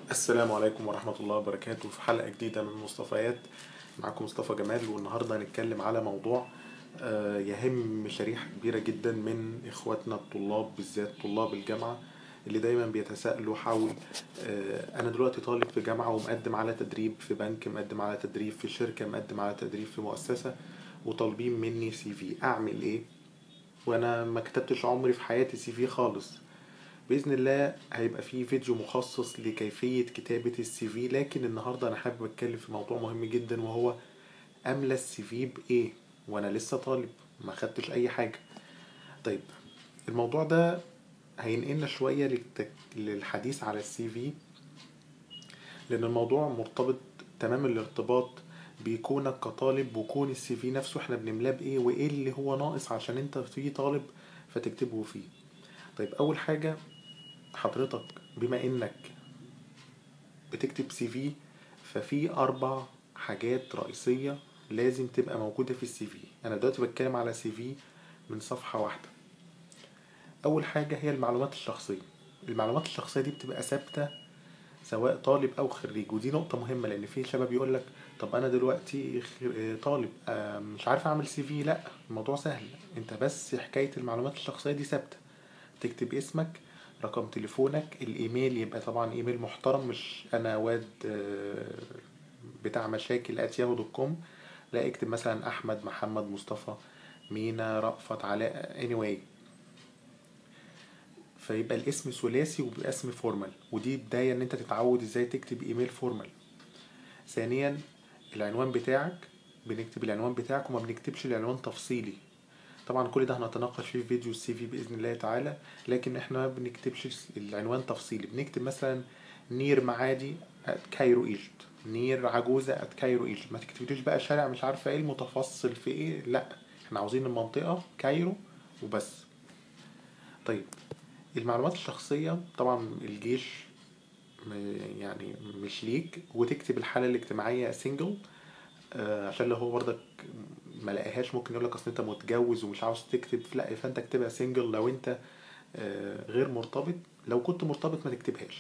السلام عليكم ورحمة الله وبركاته في حلقة جديدة من مصطفيات معاكم مصطفى جمال والنهاردة هنتكلم على موضوع آه، يهم شريحة كبيرة جدا من إخواتنا الطلاب بالذات طلاب الجامعة اللي دايما بيتساءلوا حول آه، أنا دلوقتي طالب في جامعة ومقدم على تدريب في بنك مقدم على تدريب في شركة مقدم على تدريب في مؤسسة وطالبين مني سي في أعمل إيه؟ وأنا ما كتبتش عمري في حياتي سي في خالص بإذن الله هيبقى فيه فيديو مخصص لكيفية كتابة السي في لكن النهاردة أنا حابب أتكلم في موضوع مهم جدا وهو أملى السي في بإيه وأنا لسه طالب ما خدتش أي حاجة طيب الموضوع ده هينقلنا شوية للتك... للحديث على السي في لأن الموضوع مرتبط تمام الارتباط بكونك كطالب وكون السي في نفسه احنا بنملاه بإيه وإيه اللي هو ناقص عشان انت في طالب فتكتبه فيه طيب أول حاجة حضرتك بما انك بتكتب سي في ففي اربع حاجات رئيسية لازم تبقى موجودة في السي في انا دلوقتي بتكلم على سي في من صفحة واحدة اول حاجة هي المعلومات الشخصية المعلومات الشخصية دي بتبقى ثابتة سواء طالب او خريج ودي نقطة مهمة لان في شباب يقول لك طب انا دلوقتي خ- طالب آه، مش عارف اعمل سي في لا الموضوع سهل انت بس حكاية المعلومات الشخصية دي ثابتة تكتب اسمك رقم تليفونك الايميل يبقى طبعا ايميل محترم مش انا واد آه، بتاع مشاكل ات ياهو دوت كوم لا اكتب مثلا احمد محمد مصطفى مينا رأفت علاء anyway فيبقى الاسم ثلاثي وبيبقى اسم فورمال ودي بداية ان انت تتعود ازاي تكتب ايميل فورمال ثانيا العنوان بتاعك بنكتب العنوان بتاعك وما بنكتبش العنوان تفصيلي طبعا كل ده هنتناقش فيه في فيديو السي في باذن الله تعالى لكن احنا ما بنكتبش العنوان تفصيلي بنكتب مثلا نير معادي at كايرو ايجيبت نير عجوزة at كايرو ايجيبت ما تكتبليش بقى شارع مش عارفه ايه المتفصل في ايه لا احنا عاوزين المنطقة كايرو وبس طيب المعلومات الشخصية طبعا الجيش م- يعني مش ليك وتكتب الحالة الاجتماعية سنجل آه، عشان لو هو برضك ما لقاهاش ممكن يقول لك اصل انت متجوز ومش عاوز تكتب لا فانت اكتبها سنجل لو انت آه، غير مرتبط لو كنت مرتبط ما تكتبهاش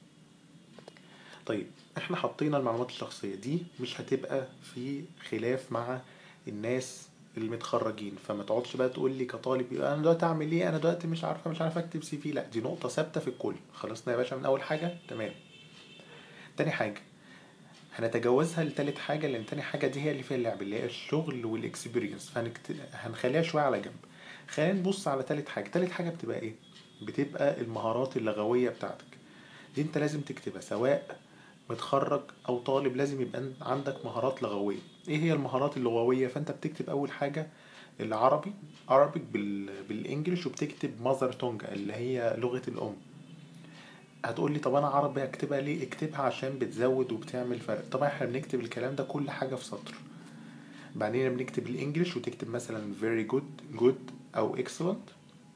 طيب احنا حطينا المعلومات الشخصية دي مش هتبقى في خلاف مع الناس المتخرجين فما تقعدش بقى تقول لي كطالب انا دلوقتي اعمل ايه انا دلوقتي مش عارفه مش عارفه اكتب سي في لا دي نقطة ثابتة في الكل خلصنا يا باشا من اول حاجة تمام تاني حاجة هنتجاوزها لتالت حاجة لأن تاني حاجة دي هي اللي فيها اللعب اللي هي الشغل والإكسبيرينس فهنخليها شوية على جنب خلينا نبص على تالت حاجة تالت حاجة بتبقى إيه؟ بتبقى المهارات اللغوية بتاعتك دي أنت لازم تكتبها سواء متخرج أو طالب لازم يبقى عندك مهارات لغوية إيه هي المهارات اللغوية؟ فأنت بتكتب أول حاجة العربي عربي بال... بالإنجليش وبتكتب ماذر تونج اللي هي لغة الأم هتقول لي طب انا عربي اكتبها ليه اكتبها عشان بتزود وبتعمل فرق طبعا احنا بنكتب الكلام ده كل حاجه في سطر بعدين بنكتب الانجليش وتكتب مثلا very good good او excellent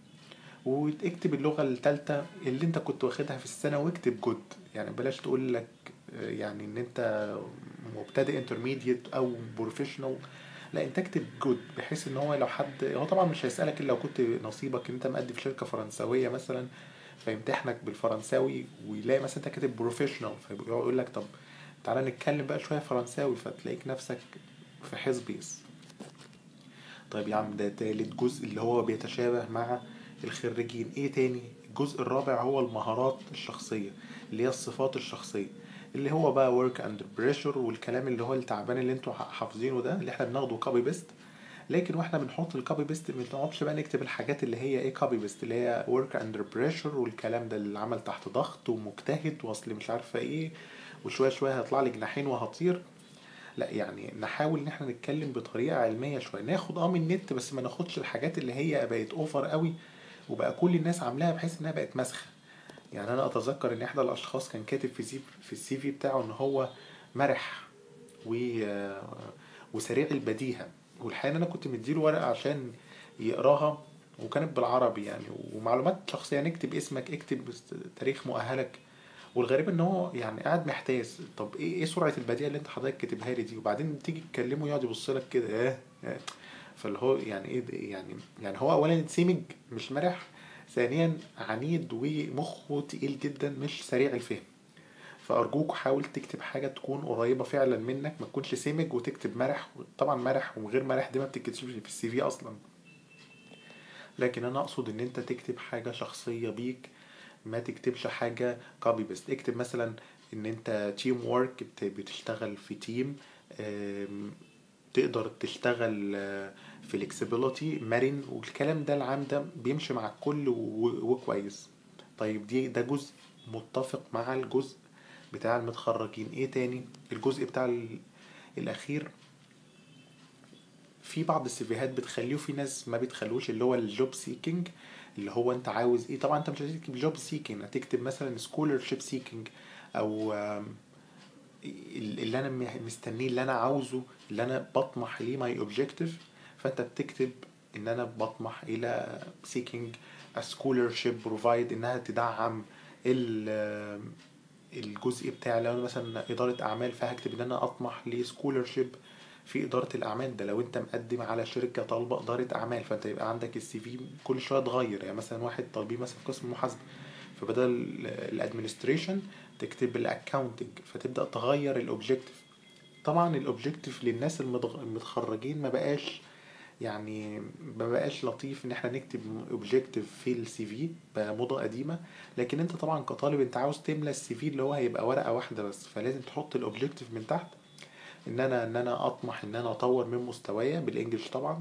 وتكتب اللغه الثالثه اللي انت كنت واخدها في السنه واكتب good يعني بلاش تقول لك آه، يعني ان انت مبتدئ intermediate او بروفيشنال لا انت اكتب جود بحيث ان هو لو حد هو طبعا مش هيسالك الا لو كنت نصيبك ان انت مقدم في شركه فرنسويه مثلا فيمتحنك بالفرنساوي ويلاقي مثلا انت كاتب بروفيشنال فيقول لك طب تعالى نتكلم بقى شويه فرنساوي فتلاقيك نفسك في حزبيس طيب يا عم ده تالت جزء اللي هو بيتشابه مع الخريجين ايه تاني الجزء الرابع هو المهارات الشخصية اللي هي الصفات الشخصية اللي هو بقى work under pressure والكلام اللي هو التعبان اللي انتوا حافظينه ده اللي احنا بناخده كوبي بيست لكن واحنا بنحط الكوبي بيست ما بنقعدش بقى نكتب الحاجات اللي هي ايه كوبي بيست اللي هي work under pressure والكلام ده اللي عمل تحت ضغط ومجتهد واصل مش عارفه ايه وشويه شويه هيطلع لي جناحين وهطير لا يعني نحاول ان احنا نتكلم بطريقه علميه شويه ناخد اه من النت بس ما ناخدش الحاجات اللي هي بقت اوفر قوي وبقى كل الناس عاملاها بحيث انها بقت مسخه يعني انا اتذكر ان احدى الاشخاص كان كاتب في سي في السي في بتاعه ان هو مرح و وسريع البديهه والحقيقه إن انا كنت مديله ورقه عشان يقراها وكانت بالعربي يعني ومعلومات شخصيه نكتب اسمك اكتب تاريخ مؤهلك والغريب ان هو يعني قاعد محتاس طب ايه ايه سرعه البديهه اللي انت حضرتك كاتبها لي دي وبعدين تيجي تكلمه يقعد يبص لك كده ايه إيه. فاللي هو يعني ايه ده؟ يعني يعني هو اولا سمج مش مرح ثانيا عنيد ومخه تقيل جدا مش سريع الفهم فارجوك حاول تكتب حاجه تكون قريبه فعلا منك ما تكونش سمج وتكتب مرح طبعا مرح وغير مرح دي ما بتكتبش في السي في اصلا لكن انا اقصد ان انت تكتب حاجه شخصيه بيك ما تكتبش حاجه كوبي بيست اكتب مثلا ان انت تيم وورك بتشتغل في تيم تقدر تشتغل فليكسيبيليتي مرن والكلام ده العام ده بيمشي مع الكل و- وكويس طيب دي ده جزء متفق مع الجزء بتاع المتخرجين ايه تاني الجزء بتاع ال- الاخير في بعض السيفيهات بتخليه وفي ناس ما بتخلوش اللي هو الجوب سيكينج اللي هو انت عاوز ايه طبعا انت مش هتكتب جوب سيكينج هتكتب مثلا سكولرشيب سيكينج او آم، اللي انا م- مستنيه اللي انا عاوزه اللي انا بطمح ليه ماي اوبجيكتيف فانت بتكتب ان انا بطمح الى seeking a scholarship provide انها تدعم ال- الجزء بتاعي لو انا مثلا اداره اعمال فهكتب ان انا اطمح لسكولرشيب في اداره الاعمال ده لو انت مقدم على شركه طالبه اداره اعمال فانت يبقى عندك السي في كل شويه اتغير يعني مثلا واحد طالبين مثلا في قسم محاسبه فبدل الادمنستريشن تكتب الاكاونتنج فتبدا تغير الاوبجيكتيف طبعا الاوبجيكتيف للناس المتغ- المتخرجين ما بقاش يعني ما بقاش لطيف ان احنا نكتب اوبجيكتيف في السي في بقى موضه قديمه لكن انت طبعا كطالب انت عاوز تملى السي في اللي هو هيبقى ورقه واحده بس فلازم تحط الاوبجيكتيف من تحت ان انا ان انا اطمح ان انا اطور من مستوايا بالانجلش طبعا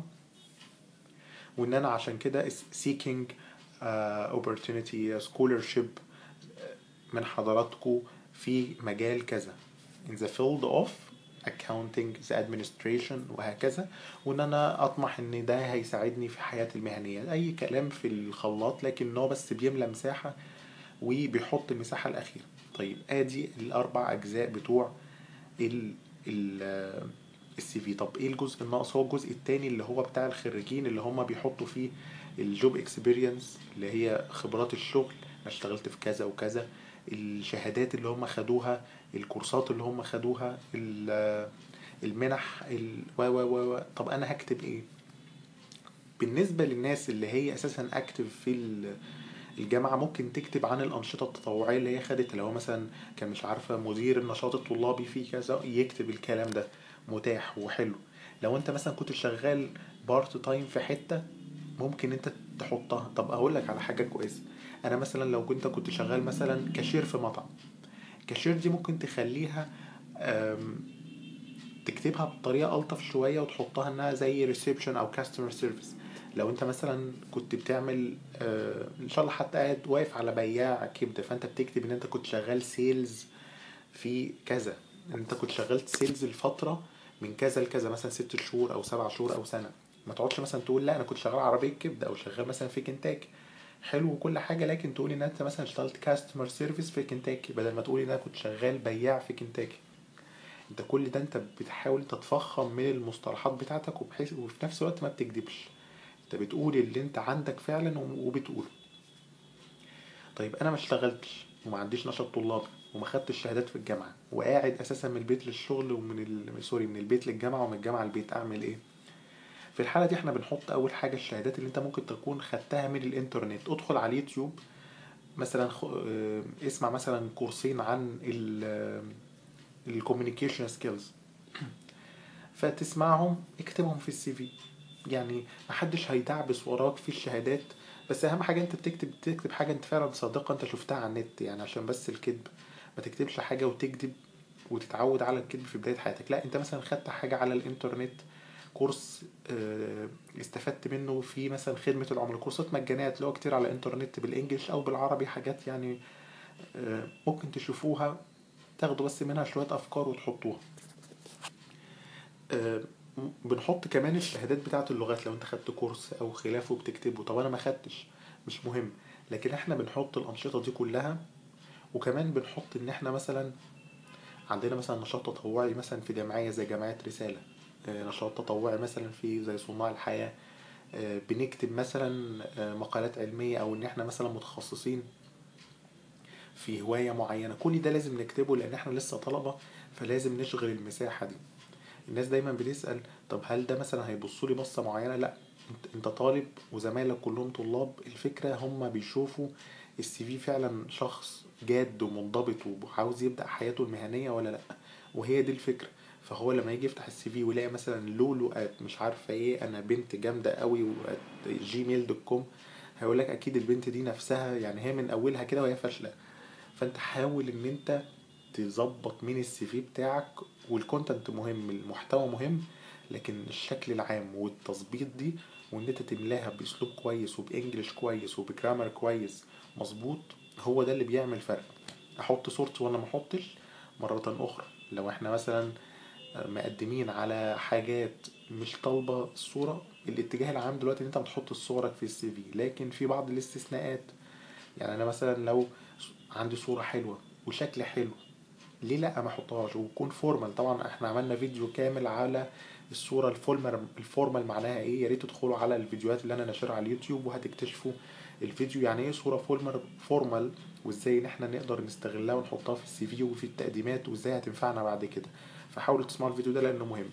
وان انا عشان كده seeking uh, opportunity scholarship من حضراتكم في مجال كذا in the field of accounting the administration وهكذا وان انا اطمح ان ده هيساعدني في حياتي المهنيه اي كلام في الخلاط لكن هو بس بيملى مساحه وبيحط المساحه الاخيره طيب ادي الاربع اجزاء بتوع ال ال السي في طب ايه الجزء الناقص هو الجزء التاني اللي هو بتاع الخريجين اللي هم بيحطوا فيه الجوب اكسبيرينس اللي هي خبرات الشغل انا اشتغلت في كذا وكذا الشهادات اللي هم خدوها الكورسات اللي هم خدوها ال- المنح ال و و و و. طب انا هكتب ايه بالنسبه للناس اللي هي اساسا اكتف في ال- الجامعه ممكن تكتب عن الانشطه التطوعيه اللي هي خدتها لو هو مثلا كان مش عارفه مدير النشاط الطلابي في كذا يكتب الكلام ده متاح وحلو لو انت مثلا كنت شغال بارت تايم في حته ممكن انت تحطها طب اقول لك على حاجه كويسه انا مثلا لو كنت كنت شغال مثلا كاشير في مطعم كاشير دي ممكن تخليها أم، تكتبها بطريقه الطف شويه وتحطها انها زي ريسبشن او كاستمر سيرفيس لو انت مثلا كنت بتعمل آه، ان شاء الله حتى قاعد واقف على بياع كبده فانت بتكتب ان انت كنت شغال سيلز في كذا ان انت كنت شغال سيلز لفتره من كذا لكذا مثلا ست شهور او سبع شهور او سنه ما تقعدش مثلا تقول لا انا كنت شغال عربيه كبده او شغال مثلا في كنتاكي حلو وكل حاجه لكن تقول ان انت مثلا اشتغلت كاستمر سيرفيس في كنتاكي بدل ما تقول ان انا كنت شغال بياع في كنتاكي انت كل ده انت بتحاول تتفخم من المصطلحات بتاعتك وبحيث وفي نفس الوقت ما بتكذبش انت بتقول اللي انت عندك فعلا وبتقوله طيب انا ما اشتغلتش وما عنديش نشاط طلابي وما خدتش شهادات في الجامعه وقاعد اساسا من البيت للشغل ومن ال... سوري من البيت للجامعه ومن الجامعه للبيت اعمل ايه في الحاله دي احنا بنحط اول حاجه الشهادات اللي انت ممكن تكون خدتها من الانترنت ادخل على اليوتيوب مثلا خ... اه، اسمع مثلا كورسين عن الكوميونيكيشن سكيلز فتسمعهم اكتبهم في السي في يعني محدش هيدعبس وراك في الشهادات بس اهم حاجه انت بتكتب تكتب حاجه انت فعلا صادقه انت شفتها على النت يعني عشان بس الكذب ما تكتبش حاجه وتكذب وتتعود على الكذب في بدايه حياتك لا انت مثلا خدت حاجه على الانترنت كورس اه، استفدت منه في مثلا خدمه العملاء كورسات مجانيه تلاقوها كتير على الانترنت بالانجلش او بالعربي حاجات يعني اه، ممكن تشوفوها تاخدوا بس منها شويه افكار وتحطوها آه، بنحط كمان الشهادات بتاعة اللغات لو انت خدت كورس او خلافه بتكتبه طب انا ما خدتش مش مهم لكن احنا بنحط الانشطة دي كلها وكمان بنحط ان احنا مثلا عندنا مثلا نشاط تطوعي مثلا في جمعية زي جمعية رسالة آه، نشاط تطوعي مثلا في زي صناع الحياة آه، بنكتب مثلا آه، مقالات علمية او ان احنا مثلا متخصصين في هواية معينة كل ده لازم نكتبه لان احنا لسه طلبة فلازم نشغل المساحة دي الناس دايما بتسأل طب هل ده مثلا هيبصوا لي بصة معينة لا انت, انت طالب وزمايلك كلهم طلاب الفكرة هم بيشوفوا السي في فعلا شخص جاد ومنضبط وعاوز يبدا حياته المهنيه ولا لا وهي دي الفكره فهو لما يجي يفتح السي في ويلاقي مثلا لولو ات مش عارفه ايه انا بنت جامده قوي وات جيميل دوت كوم هيقول لك اكيد البنت دي نفسها يعني هي من اولها كده وهي فاشله فانت حاول ان انت تظبط من السي في بتاعك والكونتنت مهم المحتوى مهم لكن الشكل العام والتظبيط دي وان انت تملاها باسلوب كويس وبانجلش كويس وبجرامر كويس مظبوط هو ده اللي بيعمل فرق احط صورتي ولا ما احطش مرة اخرى لو احنا مثلا مقدمين على حاجات مش طالبة الصورة الاتجاه العام دلوقتي ان انت بتحط صورك في السي في لكن في بعض الاستثناءات يعني انا مثلا لو عندي صورة حلوة وشكل حلو ليه لا ما احطهاش ويكون فورمال طبعا احنا عملنا فيديو كامل على الصورة الفورمال الفورمال معناها ايه يا ريت تدخلوا على الفيديوهات اللي انا ناشرها على اليوتيوب وهتكتشفوا الفيديو يعني ايه صورة فورمال فورمال وازاي ان احنا نقدر نستغلها ونحطها في السي في وفي التقديمات وازاي هتنفعنا بعد كده فحاولوا تسمعوا الفيديو ده لانه مهم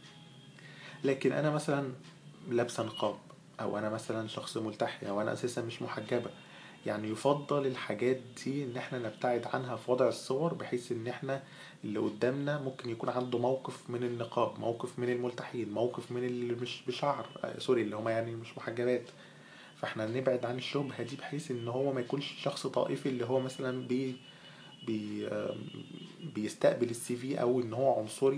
لكن انا مثلا لابسه نقاب او انا مثلا شخص ملتحي او انا اساسا مش محجبه يعني يفضل الحاجات دي ان احنا نبتعد عنها في وضع الصور بحيث ان احنا اللي قدامنا ممكن يكون عنده موقف من النقاب موقف من الملتحين موقف من اللي مش بشعر آه سوري اللي هما يعني مش محجبات فاحنا نبعد عن الشبهة دي بحيث ان هو ما يكونش شخص طائفي اللي هو مثلا بي بي بيستقبل السي في او ان هو عنصري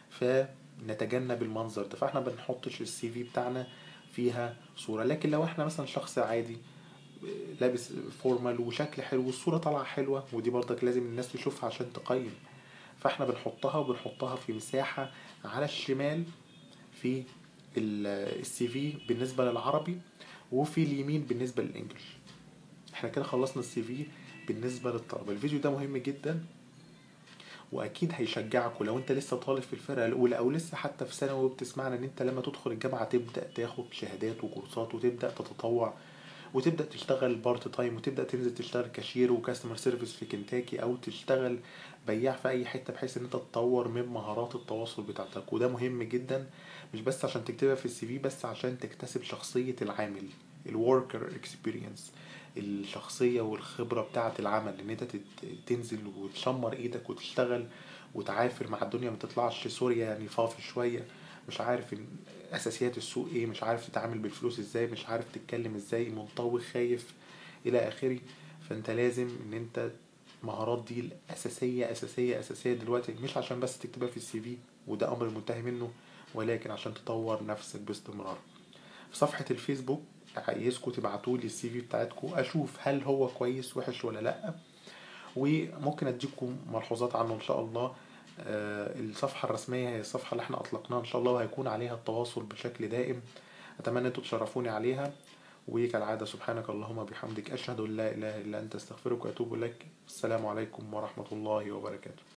فنتجنب المنظر ده فاحنا بنحطش السي في بتاعنا فيها صورة لكن لو احنا مثلا شخص عادي لابس فورمال وشكل حلو والصورة طالعة حلوة ودي برضك لازم الناس تشوفها عشان تقيم فاحنا بنحطها وبنحطها في مساحة على الشمال في السي في بالنسبة للعربي وفي اليمين بالنسبة للإنجليش احنا كده خلصنا السي في بالنسبة للطلبة الفيديو ده مهم جدا واكيد هيشجعك ولو انت لسه طالب في الفرقه الاولى او لسه حتى في ثانوي وبتسمعنا ان انت لما تدخل الجامعه تبدا تاخد شهادات وكورسات وتبدا تتطوع وتبدا تشتغل بارت تايم وتبدا تنزل تشتغل كاشير وكاستمر سيرفيس في كنتاكي او تشتغل بياع في اي حته بحيث ان انت تطور من مهارات التواصل بتاعتك وده مهم جدا مش بس عشان تكتبها في السي في بس عشان تكتسب شخصيه العامل الوركر اكسبيرينس الشخصيه والخبره بتاعه العمل ان انت تنزل وتشمر ايدك وتشتغل وتعافر مع الدنيا ما تطلعش سوريا يعني فافي شويه مش عارف اساسيات السوق ايه مش عارف تتعامل بالفلوس ازاي مش عارف تتكلم ازاي منطوي خايف الى اخره فانت لازم ان انت المهارات دي الاساسيه اساسيه اساسيه دلوقتي مش عشان بس تكتبها في السي في وده امر منتهي منه ولكن عشان تطور نفسك باستمرار في صفحه الفيسبوك عايزكم تبعتوا لي السي في بتاعتكم اشوف هل هو كويس وحش ولا لا وممكن اديكم ملحوظات عنه ان شاء الله آه الصفحة الرسمية هي الصفحة اللي احنا اطلقناها ان شاء الله وهيكون عليها التواصل بشكل دائم اتمنى انتوا تشرفوني عليها وكالعادة سبحانك اللهم بحمدك اشهد ان لا اله الا انت استغفرك واتوب اليك السلام عليكم ورحمة الله وبركاته